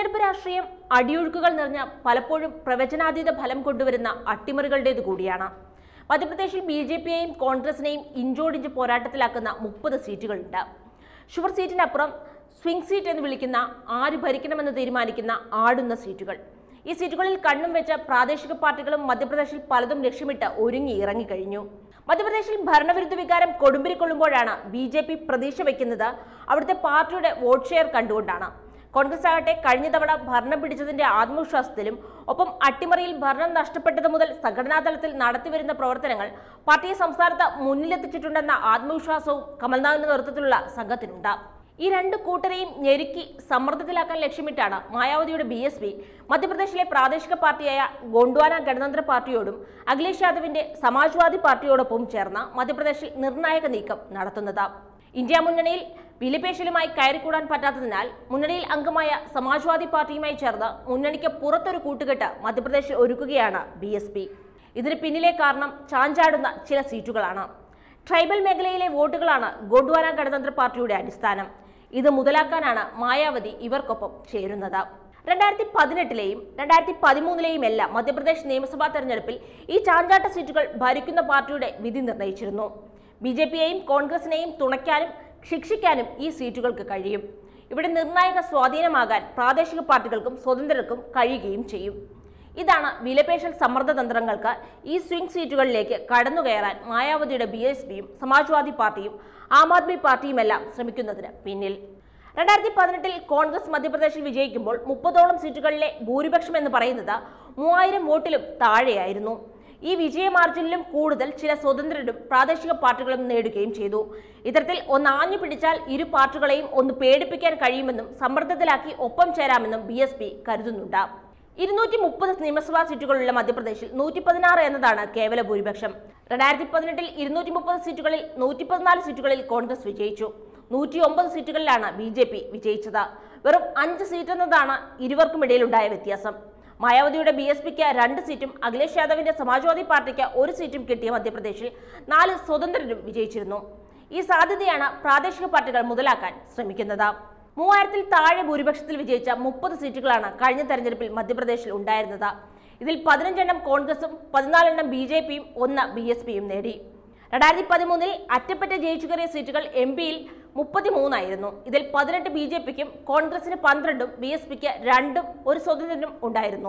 തിരഞ്ഞെടുപ്പ് രാഷ്ട്രീയം അടിയൊഴുക്കുകൾ നിറഞ്ഞ പലപ്പോഴും പ്രവചനാതീത ഫലം കൊണ്ടുവരുന്ന അട്ടിമറികളുടേത് കൂടിയാണ് മധ്യപ്രദേശിൽ ബി ജെ പിയെയും കോൺഗ്രസിനെയും ഇഞ്ചോടിഞ്ച് പോരാട്ടത്തിലാക്കുന്ന മുപ്പത് സീറ്റുകളുണ്ട് ഷുവർ സീറ്റിനപ്പുറം സ്വിംഗ് സീറ്റ് എന്ന് വിളിക്കുന്ന ആര് ഭരിക്കണമെന്ന് തീരുമാനിക്കുന്ന ആടുന്ന സീറ്റുകൾ ഈ സീറ്റുകളിൽ കണ്ണും വെച്ച പ്രാദേശിക പാർട്ടികളും മധ്യപ്രദേശിൽ പലതും ലക്ഷ്യമിട്ട് ഒരുങ്ങി ഇറങ്ങിക്കഴിഞ്ഞു മധ്യപ്രദേശിൽ ഭരണവിരുദ്ധ വികാരം കൊടുമ്പിരിക്കൊള്ളുമ്പോഴാണ് ബി ജെ പി പ്രതീക്ഷ വയ്ക്കുന്നത് അവിടുത്തെ പാർട്ടിയുടെ വോട്ട് ഷെയർ കണ്ടുകൊണ്ടാണ് കോൺഗ്രസ് ആകട്ടെ കഴിഞ്ഞ തവണ ഭരണം പിടിച്ചതിന്റെ ആത്മവിശ്വാസത്തിലും ഒപ്പം അട്ടിമറിയിൽ ഭരണം നഷ്ടപ്പെട്ടത് മുതൽ സംഘടനാതലത്തിൽ നടത്തിവരുന്ന പ്രവർത്തനങ്ങൾ പാർട്ടിയെ സംസ്ഥാനത്ത് മുന്നിലെത്തിച്ചിട്ടുണ്ടെന്ന ആത്മവിശ്വാസവും കമൽനാഥിന്റെ നേതൃത്വത്തിലുള്ള സംഘത്തിനുണ്ട് ഈ രണ്ട് കൂട്ടരെയും ഞെരുക്കി സമ്മർദ്ദത്തിലാക്കാൻ ലക്ഷ്യമിട്ടാണ് മായാവതിയുടെ ബി എസ് പി മധ്യപ്രദേശിലെ പ്രാദേശിക പാർട്ടിയായ ഗോണ്ട്വാന ഗണതന്ത്ര പാർട്ടിയോടും അഖിലേഷ് യാദവിന്റെ സമാജ്വാദി പാർട്ടിയോടൊപ്പം ചേർന്ന് മധ്യപ്രദേശിൽ നിർണായക നീക്കം നടത്തുന്നത് ഇന്ത്യ മുന്നണിയിൽ വിലപേശലുമായി കയറിക്കൂടാൻ പറ്റാത്തതിനാൽ മുന്നണിയിൽ അംഗമായ സമാജ്വാദി പാർട്ടിയുമായി ചേർന്ന് മുന്നണിക്ക് പുറത്തൊരു കൂട്ടുകെട്ട് മധ്യപ്രദേശിൽ ഒരുക്കുകയാണ് ബി എസ് പി ഇതിന് പിന്നിലെ കാരണം ചാഞ്ചാടുന്ന ചില സീറ്റുകളാണ് ട്രൈബൽ മേഖലയിലെ വോട്ടുകളാണ് ഗോണ്ട്വാന ഗണതന്ത്ര പാർട്ടിയുടെ അടിസ്ഥാനം ഇത് മുതലാക്കാനാണ് മായാവതി ഇവർക്കൊപ്പം ചേരുന്നത് രണ്ടായിരത്തി പതിനെട്ടിലെയും രണ്ടായിരത്തി പതിമൂന്നിലെയും എല്ലാം മധ്യപ്രദേശ് നിയമസഭാ തെരഞ്ഞെടുപ്പിൽ ഈ ചാഞ്ചാട്ട സീറ്റുകൾ ഭരിക്കുന്ന പാർട്ടിയുടെ വിധി നിർണ്ണയിച്ചിരുന്നു ബി ജെ പിയെയും കോൺഗ്രസിനെയും തുണയ്ക്കാനും ശിക്ഷിക്കാനും ഈ സീറ്റുകൾക്ക് കഴിയും ഇവിടെ നിർണായക സ്വാധീനമാകാൻ പ്രാദേശിക പാർട്ടികൾക്കും സ്വതന്ത്രർക്കും കഴിയുകയും ചെയ്യും ഇതാണ് വിലപേശൽ സമ്മർദ്ദ തന്ത്രങ്ങൾക്ക് ഈ സ്വിംഗ് സീറ്റുകളിലേക്ക് കടന്നുകയറാൻ മായാവതിയുടെ ബി എസ് പിയും സമാജ്വാദി പാർട്ടിയും ആം ആദ്മി പാർട്ടിയുമെല്ലാം ശ്രമിക്കുന്നതിന് പിന്നിൽ രണ്ടായിരത്തി പതിനെട്ടിൽ കോൺഗ്രസ് മധ്യപ്രദേശിൽ വിജയിക്കുമ്പോൾ മുപ്പതോളം സീറ്റുകളിലെ ഭൂരിപക്ഷം എന്ന് പറയുന്നത് മൂവായിരം വോട്ടിലും താഴെയായിരുന്നു ഈ വിജയ മാർജിനിലും കൂടുതൽ ചില സ്വതന്ത്രരും പ്രാദേശിക പാർട്ടികളും നേടുകയും ചെയ്തു ഇത്തരത്തിൽ ഒന്ന് ആഞ്ഞു പിടിച്ചാൽ ഇരു പാർട്ടികളെയും ഒന്ന് പേടിപ്പിക്കാൻ കഴിയുമെന്നും സമ്മർദ്ദത്തിലാക്കി ഒപ്പം ചേരാമെന്നും ബി എസ് പി കരുതുന്നുണ്ട് ഇരുന്നൂറ്റി മുപ്പത് നിയമസഭാ സീറ്റുകളുള്ള മധ്യപ്രദേശിൽ നൂറ്റി പതിനാറ് എന്നതാണ് കേവല ഭൂരിപക്ഷം രണ്ടായിരത്തി പതിനെട്ടിൽ ഇരുന്നൂറ്റി മുപ്പത് സീറ്റുകളിൽ നൂറ്റി പതിനാല് സീറ്റുകളിൽ കോൺഗ്രസ് വിജയിച്ചു നൂറ്റി ഒമ്പത് സീറ്റുകളിലാണ് ബി ജെ പി വിജയിച്ചത് വെറും അഞ്ച് സീറ്റ് എന്നതാണ് ഇരുവർക്കുമിടയിലുണ്ടായ വ്യത്യാസം മായാവതിയുടെ ബി എസ് പിക്ക് രണ്ട് സീറ്റും അഖിലേഷ് യാദവിന്റെ സമാജ്വാദി പാർട്ടിക്ക് ഒരു സീറ്റും കിട്ടിയ മധ്യപ്രദേശിൽ നാല് സ്വതന്ത്രരും വിജയിച്ചിരുന്നു ഈ സാധ്യതയാണ് പ്രാദേശിക പാർട്ടികൾ മുതലാക്കാൻ ശ്രമിക്കുന്നത് മൂവായിരത്തിൽ താഴെ ഭൂരിപക്ഷത്തിൽ വിജയിച്ച മുപ്പത് സീറ്റുകളാണ് കഴിഞ്ഞ തെരഞ്ഞെടുപ്പിൽ മധ്യപ്രദേശിൽ ഉണ്ടായിരുന്നത് ഇതിൽ പതിനഞ്ചെണ്ണം കോൺഗ്രസും പതിനാലെണ്ണം ബി ജെ പിയും ഒന്ന് ബി എസ് പിയും നേടി രണ്ടായിരത്തി പതിമൂന്നിൽ അറ്റപ്പറ്റ ജയിച്ചു കയറിയ സീറ്റുകൾ എം പിയിൽ മുപ്പത്തിമൂന്നായിരുന്നു ഇതിൽ പതിനെട്ട് ബി ജെ പിക്കും കോൺഗ്രസിന് പന്ത്രണ്ടും ബി എസ് പിക്ക് രണ്ടും ഒരു സ്വതന്ത്രനും ഉണ്ടായിരുന്നു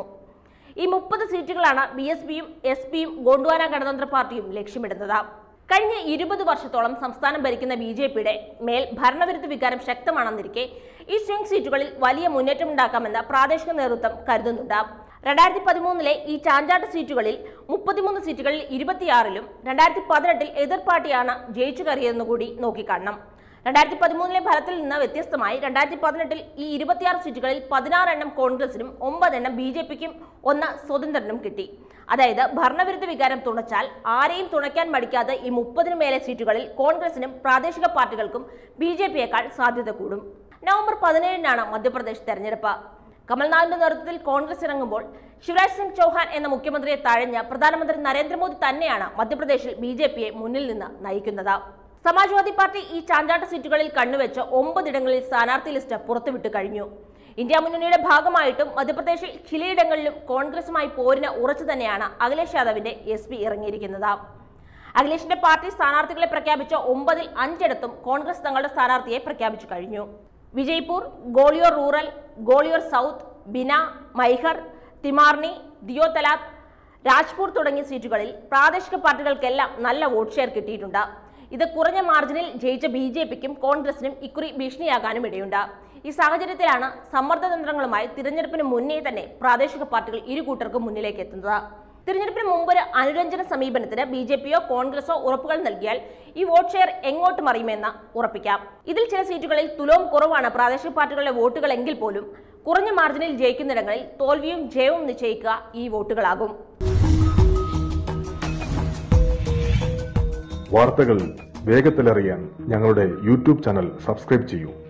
ഈ മുപ്പത് സീറ്റുകളാണ് ബി എസ് പിയും എസ് പിയും ഗോണ്ട്വാന ഗണതന്ത്ര പാർട്ടിയും ലക്ഷ്യമിടുന്നത് കഴിഞ്ഞ ഇരുപത് വർഷത്തോളം സംസ്ഥാനം ഭരിക്കുന്ന ബി ജെ പിയുടെ മേൽ ഭരണവിരുദ്ധ വികാരം ശക്തമാണെന്നിരിക്കെ ഈ സ്വിംഗ് സീറ്റുകളിൽ വലിയ മുന്നേറ്റമുണ്ടാക്കാമെന്ന് പ്രാദേശിക നേതൃത്വം കരുതുന്നുണ്ട് രണ്ടായിരത്തി പതിമൂന്നിലെ ഈ ചാഞ്ചാട്ട സീറ്റുകളിൽ മുപ്പത്തിമൂന്ന് സീറ്റുകളിൽ ഇരുപത്തിയാറിലും രണ്ടായിരത്തി പതിനെട്ടിൽ എതിർ പാർട്ടിയാണ് ജയിച്ചു കയറിയതെന്ന് കൂടി നോക്കിക്കാണണം രണ്ടായിരത്തി പതിമൂന്നിലെ ഫലത്തിൽ നിന്ന് വ്യത്യസ്തമായി രണ്ടായിരത്തി പതിനെട്ടിൽ ഈ ഇരുപത്തിയാറ് സീറ്റുകളിൽ പതിനാറെണ്ണം കോൺഗ്രസിനും ഒമ്പതെണ്ണം ബി ജെ പിക്കും ഒന്ന് സ്വതന്ത്രനും കിട്ടി അതായത് ഭരണവിരുദ്ധ വികാരം തുണച്ചാൽ ആരെയും തുണയ്ക്കാൻ മടിക്കാതെ ഈ മുപ്പതിനു മേലെ സീറ്റുകളിൽ കോൺഗ്രസിനും പ്രാദേശിക പാർട്ടികൾക്കും ബി ജെ പിയേക്കാൾ സാധ്യത കൂടും നവംബർ പതിനേഴിനാണ് മധ്യപ്രദേശ് തെരഞ്ഞെടുപ്പ് കമൽനാഥിന്റെ നേതൃത്വത്തിൽ കോൺഗ്രസ് ഇറങ്ങുമ്പോൾ ശിവരാജ് സിംഗ് ചൗഹാൻ എന്ന മുഖ്യമന്ത്രിയെ തഴഞ്ഞ് പ്രധാനമന്ത്രി നരേന്ദ്രമോദി തന്നെയാണ് മധ്യപ്രദേശിൽ ബി ജെ പിയെ മുന്നിൽ നിന്ന് നയിക്കുന്നത് സമാജ്വാദി പാർട്ടി ഈ ചാഞ്ചാട്ട സീറ്റുകളിൽ കണ്ണുവെച്ച് ഒമ്പതിടങ്ങളിൽ സ്ഥാനാർത്ഥി ലിസ്റ്റ് പുറത്തുവിട്ട് കഴിഞ്ഞു ഇന്ത്യ മുന്നണിയുടെ ഭാഗമായിട്ടും മധ്യപ്രദേശിൽ ചിലയിടങ്ങളിലും കോൺഗ്രസുമായി പോരിന് ഉറച്ചു തന്നെയാണ് അഖിലേഷ് യാദവിന്റെ എസ് പി ഇറങ്ങിയിരിക്കുന്നത് അഖിലേഷിന്റെ പാർട്ടി സ്ഥാനാർത്ഥികളെ പ്രഖ്യാപിച്ച ഒമ്പതിൽ അഞ്ചിടത്തും കോൺഗ്രസ് തങ്ങളുടെ സ്ഥാനാർത്ഥിയെ പ്രഖ്യാപിച്ചു കഴിഞ്ഞു Vijaypur Gwalior rural Gwalior south Bina Maihar Timarni Deotalab Rajpur തുടങ്ങിയ സീറ്റുകളിൽ പ്രാദേശിക പാർട്ടികൾക്കെല്ലാം നല്ല വോട്ട് ഷെയർ കിട്ടിയിട്ടുണ്ട് ഇത് കുറഞ്ഞ മാർജിനിൽ ജയിച്ച ബി ജെ പിക്കും കോൺഗ്രസിനും ഇക്കുറി ഭീഷണിയാകാനും ഇടയുണ്ട് ഈ സാഹചര്യത്തിലാണ് സമ്മർദ്ദ തന്ത്രങ്ങളുമായി തിരഞ്ഞെടുപ്പിന് മുന്നേ തന്നെ പ്രാദേശിക പാർട്ടികൾ ഇരു കൂട്ടർക്കും മുന്നിലേക്ക് എത്തുന്നത് തിരഞ്ഞെടുപ്പിന് മുമ്പ് ഒരു അനുരഞ്ജന സമീപനത്തിന് ബി ജെ പിയോ കോൺഗ്രസോ ഉറപ്പുകൾ നൽകിയാൽ ഈ വോട്ട് ഷെയർ എങ്ങോട്ട് മറിയുമെന്ന് ഉറപ്പിക്കാം ഇതിൽ ചില സീറ്റുകളിൽ തുലവും കുറവാണ് പ്രാദേശിക പാർട്ടികളുടെ വോട്ടുകൾ എങ്കിൽ പോലും കുറഞ്ഞ മാർജിനിൽ ജയിക്കുന്നിടങ്ങളിൽ തോൽവിയും ജയവും നിശ്ചയിക്കുക ഈ വോട്ടുകളാകും വാർത്തകൾ വേഗത്തിലറിയാൻ ഞങ്ങളുടെ യൂട്യൂബ് ചാനൽ സബ്സ്ക്രൈബ് ചെയ്യൂ